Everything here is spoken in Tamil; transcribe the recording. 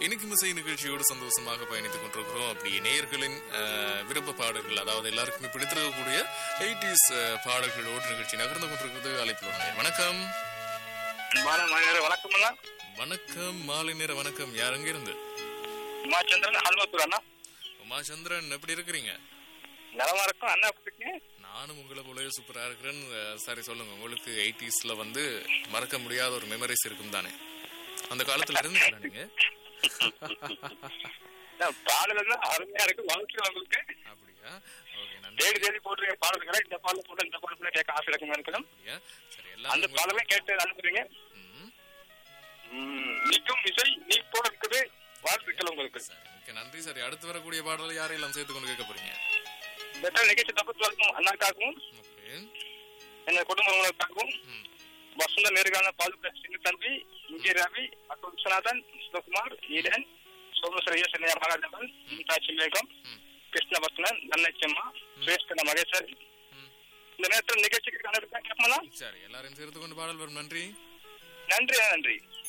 இன்னைக்கு இசை நிகழ்ச்சியோடு சந்தோஷமாக பயணித்துக் கொண்டிருக்கிறோம் அப்படி நேயர்களின் அஹ், விருப்ப பாடல்கள் அதாவது எல்லாருக்குமே பிடித்திருக்கக்கூடிய எயிட்டிஸ் பாடல்களோடு நிகழ்ச்சி நகர்ந்து கொண்டிருக்கிறது அழைப்பு வந்தேன். வணக்கம் வணக்கம் அண்ணா வணக்கம் மாலை நேர வணக்கம் யார் அங்க இருந்து உமாச்சந்திரன் ஹல்மத்தூர் அண்ணா உமாச்சந்திரன் எப்படி இருக்கிறீங்க நலமா இருக்கும் அண்ணா எப்படி இருக்கீங்க நானும் உங்களை போலவே சூப்பரா இருக்கிறேன் அஹ், சரி சொல்லுங்க உங்களுக்கு எயிட்டிஸ்ல வந்து மறக்க முடியாத ஒரு மெமரிஸ் இருக்கும் தானே அந்த காலத்துல இருந்து நீங்க பாடல் எல்லாம் அருமையா இருக்கு வாழ்க்கை உங்களுக்கு அப்படியா ஓகே நன்றி தேடி தேடி போட்டுருக்க பாடல்களை இந்த பாடல் போட்டு இந்த பாடல் போட்டு கேட்க ஆசை இருக்கும் எனக்கு அப்படியா சரி எல்லாம் அந்த உங்களுக்கு- பாடலை கேட்டு அனுப்புறீங்க ம், ம், நிற்கும் இசை நீ போல இருக்குது வாழ்த்துக்கள் உங்களுக்கு சரி மிக்க நன்றி சரி அடுத்து வரக்கூடிய பாடலை யாரையெல்லாம் சேர்த்து கொண்டு கேட்க போறீங்க இந்த நிகழ்ச்சி தொகுத்து வரைக்கும் அண்ணாக்காகவும் ஓகே எங்க குடும்பங்களுக்காகவும் ம் வசந்த நேர்காண பாதுகா சிங்க தம்பி இங்கே ரவி அக்கோ விஸ்வநாதன் சிவகுமார் ஈடன் சோமசுரைய சென்னையா மகாதேவன் தாட்சி மேகம் ம் கிருஷ்ணபத்மன் நன்னச்சம்மா சுரேஷ்கண்ண மகேஸ்வரி ம் இந்த நேரத்தில் நிகழ்ச்சிக்கு கணக்கு கேட்போம்னா சரி எல்லாரையும் சேர்த்து கொண்டு பாடல் வரும் நன்றி நன்றி நன்றி